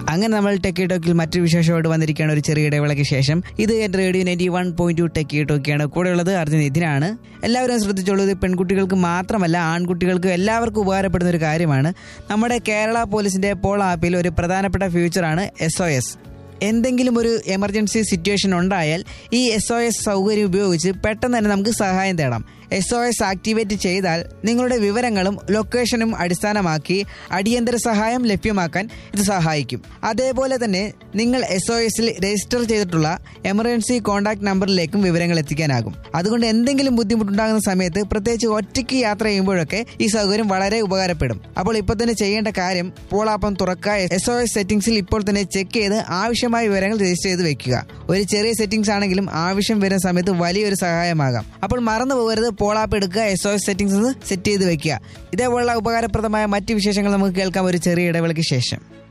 അങ്ങനെ നമ്മൾ ടെക്കി ടോക്കിൽ മറ്റൊരു വിശേഷമായിട്ട് വന്നിരിക്കുകയാണ് ഒരു ചെറിയ ഇടവേളയ്ക്ക് ശേഷം ഇത് radio ninety one point two techie ടോക്കിയാണ് കൂടെയുള്ളത് അർജുൻ ഇതിനാണ് എല്ലാവരും ശ്രദ്ധിച്ചോളൂ ഇത് പെൺകുട്ടികൾക്ക് മാത്രമല്ല ആൺകുട്ടികൾക്കും എല്ലാവർക്കും ഉപകാരപ്പെടുന്ന ഒരു കാര്യമാണ് നമ്മുടെ കേരള പോലീസിന്റെ പോൾ ആപ്പിൽ ഒരു പ്രധാനപ്പെട്ട ഫീച്ചറാണ് എസ് ഒ എസ് എന്തെങ്കിലും ഒരു എമർജൻസി സിറ്റുവേഷൻ ഉണ്ടായാൽ ഈ എസ് ഒ എസ് സൗകര്യം ഉപയോഗിച്ച് പെട്ടെന്ന് തന്നെ നമുക്ക് സഹായം തേടാം എസ് ഒ എസ് ആക്ടിവേറ്റ് ചെയ്താൽ നിങ്ങളുടെ വിവരങ്ങളും ലൊക്കേഷനും അടിസ്ഥാനമാക്കി അടിയന്തര സഹായം ലഭ്യമാക്കാൻ ഇത് സഹായിക്കും അതേപോലെ തന്നെ നിങ്ങൾ എസ് ഒ എസിൽ രജിസ്റ്റർ ചെയ്തിട്ടുള്ള എമർജൻസി കോൺടാക്ട് നമ്പറിലേക്കും വിവരങ്ങൾ എത്തിക്കാനാകും അതുകൊണ്ട് എന്തെങ്കിലും ബുദ്ധിമുട്ടുണ്ടാകുന്ന സമയത്ത് പ്രത്യേകിച്ച് ഒറ്റയ്ക്ക് യാത്ര ചെയ്യുമ്പോഴൊക്കെ ഈ സൗകര്യം വളരെ ഉപകാരപ്പെടും അപ്പോൾ ഇപ്പോൾ തന്നെ ചെയ്യേണ്ട കാര്യം പോളാപ്പം തുറക്കുക എസ് ഒ എസ് സെറ്റിംഗ്സിൽ ഇപ്പോൾ തന്നെ ചെക്ക് ചെയ്ത് ആവശ്യമായ വിവരങ്ങൾ രജിസ്റ്റർ ചെയ്ത് വെക്കുക ഒരു ചെറിയ സെറ്റിംഗ്സ് ആണെങ്കിലും ആവശ്യം വരുന്ന സമയത്ത് വലിയൊരു സഹായമാകാം അപ്പോൾ മറന്നു പോകരുത് പോൾ ആപ്പ് എടുക്കുക S O S settings set ചെയ്ത് വെക്കുക ഇതേപോലുള്ള ഉപകാരപ്രദമായ മറ്റ് വിശേഷങ്ങൾ നമുക്ക് കേൾക്കാം ഒരു ചെറിയ ഇടവേളയ്ക്ക് ശേഷം